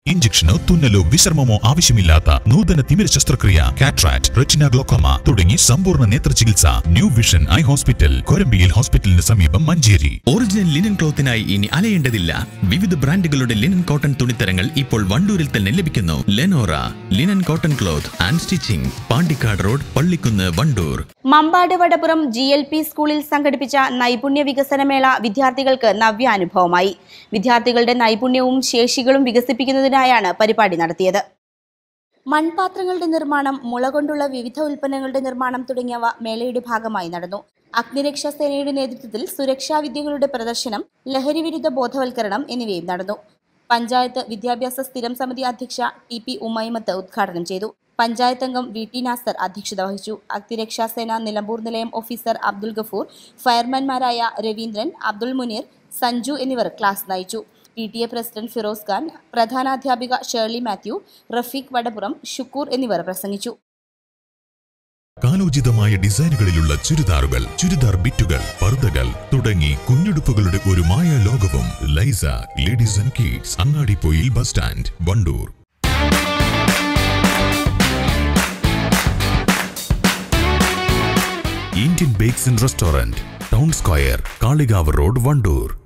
ഇഞ്ചക്ഷനോ തുന്നലോ വിശ്രമമോ ആവശ്യമില്ലാത്ത നൂതന തിമിര ശസ്ത്രക്രിയ കാട്രാക്ട് റെറ്റിന ഗ്ലോക്കോമ തുടങ്ങി സമ്പൂർണ്ണ നേത്ര ചികിത്സ ന്യൂ വിഷൻ ഐ ഹോസ്പിറ്റൽ കൊരമ്പിയിൽ ഹോസ്പിറ്റലിന് സമീപം മഞ്ചേരി ഒറിജിനൽ ലിനൻ ക്ലോത്തിനായി ഇനി അലയേണ്ടതില്ല വിവിധ ബ്രാൻഡുകളുടെ ലിനൻ കോട്ടൺ തുണിത്തരങ്ങൾ ഇപ്പോൾ വണ്ടൂരിൽ തന്നെ ലഭിക്കുന്നു Lenora linen cotton cloth and stitching Pandikkad road Pallikkunnu Wandoor Mambad Vadapuram G L P സ്കൂളിൽ സംഘടിപ്പിച്ച നൈപുണ്യ വികസനമേള വിദ്യാർത്ഥികൾക്ക് നവ്യാനുഭവമായി വിദ്യാർത്ഥികളുടെ നൈപുണ്യവും ശേഷികളും വികസിപ്പിക്കുന്നതിനായാണ് പരിപാടി നടത്തിയത് മൺപാത്രങ്ങളുടെ നിർമ്മാണം മുള കൊണ്ടുള്ള വിവിധ ഉൽപ്പന്നങ്ങളുടെ നിർമ്മാണം തുടങ്ങിയവ മേളയുടെ ഭാഗമായി നടന്നു അഗ്നിരക്ഷാ സേനയുടെ നേതൃത്വത്തിൽ സുരക്ഷാ വിദ്യകളുടെ പ്രദർശനം ലഹരിവിരുദ്ധ ബോധവൽക്കരണം എന്നിവയും നടന്നു പഞ്ചായത്ത് വിദ്യാഭ്യാസ സ്ഥിരം സമിതി അധ്യക്ഷ ടി പി ഉമൈമത്ത് ഉദ്ഘാടനം ചെയ്തു പഞ്ചായത്ത് അംഗം വി ടി നാസർ അധ്യക്ഷത വഹിച്ചു അഗ്നിരക്ഷാസേന നിലമ്പൂർ നിലയം ഓഫീസർ അബ്ദുൽ ഗഫൂർ ഫയർമാൻമാരായ രവീന്ദ്രൻ അബ്ദുൽ മുനീർ സഞ്ജു എന്നിവർ ക്ലാസ് നയിച്ചു P T A president Firoz Khan പ്രധാനാധ്യാപിക ഷേർലി മാത്യു റഫീഖ് വടപുറം ഷുക്കൂർ എന്നിവർ പ്രസംഗിച്ചു കാലോചിതമായ ഡിസൈനുകളിലുള്ള ചുരിദാറുകൾ ചുരിദാർ ബിറ്റുകൾ പർദ്ദകൾ തുടങ്ങി കുഞ്ഞുടുപ്പുകളുടെ ഒരു മായ ലോകവും Laisa ladies and kids Angadippoyil bus stand Wandoor Indian bakes and restaurant town square Kalikavu road Wandoor